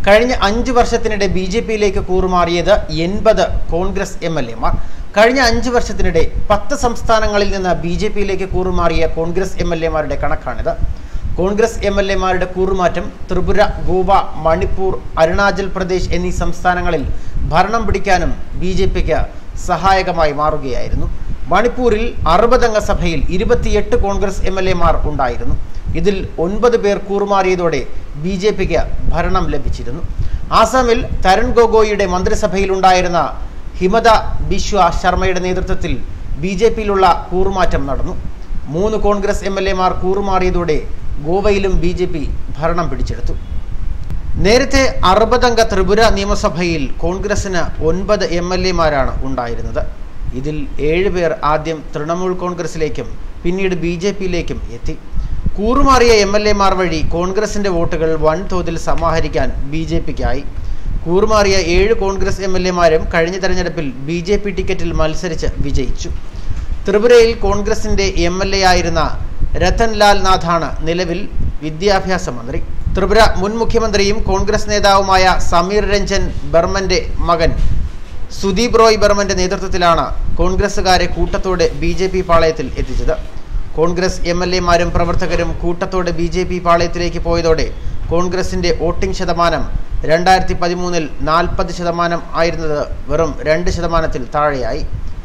കഴിഞ്ഞ അഞ്ച് വർഷത്തിനിടെ ബി ജെ പിയിലേക്ക് കൂറുമാറിയത് എൺപത് കോൺഗ്രസ് എം എൽ എമാർ കഴിഞ്ഞ അഞ്ച് വർഷത്തിനിടെ പത്ത് സംസ്ഥാനങ്ങളിൽ നിന്ന് ബി ജെ പിയിലേക്ക് കൂറുമാറിയ കോൺഗ്രസ് എം എൽ എമാരുടെ കണക്കാണിത് കോൺഗ്രസ് എം എൽ എമാരുടെ കൂറുമാറ്റം ത്രിപുര ഗോവ മണിപ്പൂർ അരുണാചൽ പ്രദേശ് എന്നീ സംസ്ഥാനങ്ങളിൽ ഭരണം പിടിക്കാനും ബി ജെ പിക്ക് സഹായകമായി മാറുകയായിരുന്നു മണിപ്പൂരിൽ അറുപതംഗ സഭയിൽ ഇരുപത്തിയെട്ട് കോൺഗ്രസ് എം എൽ എമാർ ഉണ്ടായിരുന്നു ഇതിൽ ഒൻപത് പേർ കൂറുമാറിയതോടെ ബി ജെ പിക്ക് ഭരണം ലഭിച്ചിരുന്നു ആസാമിൽ തരുൺ ഗൊഗോയിയുടെ മന്ത്രിസഭയിലുണ്ടായിരുന്ന ഹിമത ബിശ്വ ശർമ്മയുടെ നേതൃത്വത്തിൽ ബി ജെ പിയിലുള്ള കൂറുമാറ്റം നടന്നു മൂന്ന് കോൺഗ്രസ് എം എൽ എമാർ കൂറുമാറിയതോടെ ഗോവയിലും ബി ജെ പി ഭരണം പിടിച്ചെടുത്തു നേരത്തെ അറുപതംഗ ത്രിപുര നിയമസഭയിൽ കോൺഗ്രസിന് ഒൻപത് എം എൽ എമാരാണ് ഉണ്ടായിരുന്നത് ഇതിൽ ഏഴുപേർ ആദ്യം തൃണമൂൽ കോൺഗ്രസിലേക്കും പിന്നീട് ബി ജെ പിയിലേക്കും എത്തി കൂറുമാറിയ എം എൽ എമാർ വഴി കോൺഗ്രസിന്റെ വോട്ടുകൾ വൻതോതിൽ സമാഹരിക്കാൻ ബി ജെ പിക്കായി കൂറുമാറിയ ഏഴ് കോൺഗ്രസ് എം എൽ എമാരും കഴിഞ്ഞ തെരഞ്ഞെടുപ്പിൽ ബി ജെ പി ടിക്കറ്റിൽ മത്സരിച്ച് വിജയിച്ചു ത്രിപുരയിൽ കോൺഗ്രസിന്റെ എം എൽ എ ആയിരുന്ന രത്തൻ ലാൽ നാഥാണ് നിലവിൽ വിദ്യാഭ്യാസ മന്ത്രി ത്രിപുര മുൻ മുഖ്യമന്ത്രിയും കോൺഗ്രസ് നേതാവുമായ സമീർ രഞ്ജൻ ബർമന്റെ മകൻ സുദീപ് റോയ് ബർമന്റെ നേതൃത്വത്തിലാണ് കോൺഗ്രസുകാരെ കൂട്ടത്തോടെ ബി ജെ പി പാളയത്തിൽ എത്തിച്ചത് കോൺഗ്രസ് എം എൽ എമാരും പ്രവർത്തകരും കൂട്ടത്തോടെ ബി ജെ പി പാളയത്തിലേക്ക് പോയതോടെ കോൺഗ്രസിന്റെ വോട്ടിംഗ് ശതമാനം രണ്ടായിരത്തി പതിമൂന്നിൽ നാൽപ്പത് ശതമാനം ആയിരുന്നത് വെറും രണ്ട് ശതമാനത്തിൽ താഴെയായി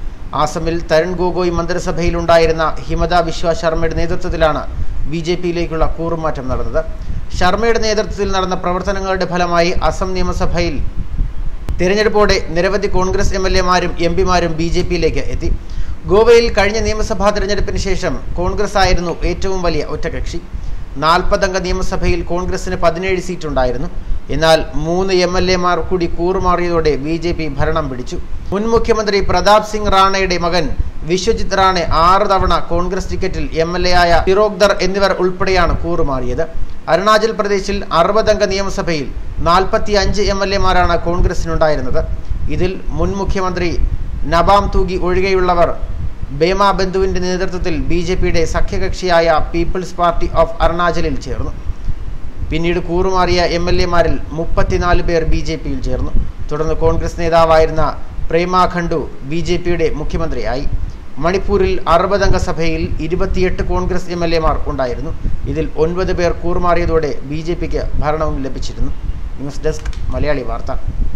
ആസമിൽ തരുൺ ഗൊഗോയ് മന്ത്രിസഭയിലുണ്ടായിരുന്ന ഹിമത ബിശ്വ ശർമ്മയുടെ നേതൃത്വത്തിലാണ് ബി ജെ പിയിലേക്കുള്ള കൂറുമാറ്റം നടന്നത് ശർമ്മയുടെ നേതൃത്വത്തിൽ നടന്ന പ്രവർത്തനങ്ങളുടെ ഫലമായി അസം നിയമസഭയിൽ തിരഞ്ഞെടുപ്പോടെ നിരവധി കോൺഗ്രസ് എം എൽ എമാരും എം പിമാരും ബി ജെ പിയിലേക്ക് എത്തി ഗോവയിൽ കഴിഞ്ഞ നിയമസഭാ തിരഞ്ഞെടുപ്പിന് ശേഷം കോൺഗ്രസ് ആയിരുന്നു ഏറ്റവും വലിയ ഒറ്റകക്ഷി നാൽപ്പതംഗ നിയമസഭയിൽ കോൺഗ്രസിന് പതിനേഴ് സീറ്റുണ്ടായിരുന്നു എന്നാൽ മൂന്ന് എം എൽ എമാർ കൂടി കൂറുമാറിയതോടെ ബി ജെ പി ഭരണം പിടിച്ചു മുൻ മുഖ്യമന്ത്രി പ്രതാപ് സിംഗ് റാണയുടെ മകൻ വിശ്വജിത് റാണെ ആറ് തവണ കോൺഗ്രസ് ടിക്കറ്റിൽ എം എൽ എ ആയ തിരോഗ്ദർ എന്നിവർ ഉൾപ്പെടെയാണ് കൂറുമാറിയത് അരുണാചൽ പ്രദേശിൽ അറുപതംഗ നിയമസഭയിൽ നാൽപ്പത്തി അഞ്ച് എം എൽ എമാരാണ് കോൺഗ്രസിനുണ്ടായിരുന്നത് ഇതിൽ മുൻ മുഖ്യമന്ത്രി നബാം തൂഗി ഒഴികെയുള്ളവർ ബേമ ബന്ധുവിന്റെ നേതൃത്വത്തിൽ ബി ജെ പിയുടെ സഖ്യകക്ഷിയായ പീപ്പിൾസ് പാർട്ടി ഓഫ് അരുണാചലിൽ ചേർന്നു പിന്നീട് കൂറുമാറിയ എം എൽ എമാരിൽ മുപ്പത്തിനാല് പേർ ബി ജെ പിയിൽ ചേർന്നു തുടർന്ന് കോൺഗ്രസ് നേതാവായിരുന്ന പ്രേമ ഖണ്ഡു ബി ജെ പിയുടെ മുഖ്യമന്ത്രിയായി മണിപ്പൂരിൽ അറുപതംഗ സഭയിൽ ഇരുപത്തിയെട്ട് കോൺഗ്രസ് എം എൽ എമാർ ഉണ്ടായിരുന്നു ഇതിൽ ഒൻപത് പേർ കൂറുമാറിയതോടെ ബി ജെ പിക്ക് ഭരണവും ലഭിച്ചിരുന്നു ന്യൂസ് ഡെസ്ക് മലയാളി വാർത്ത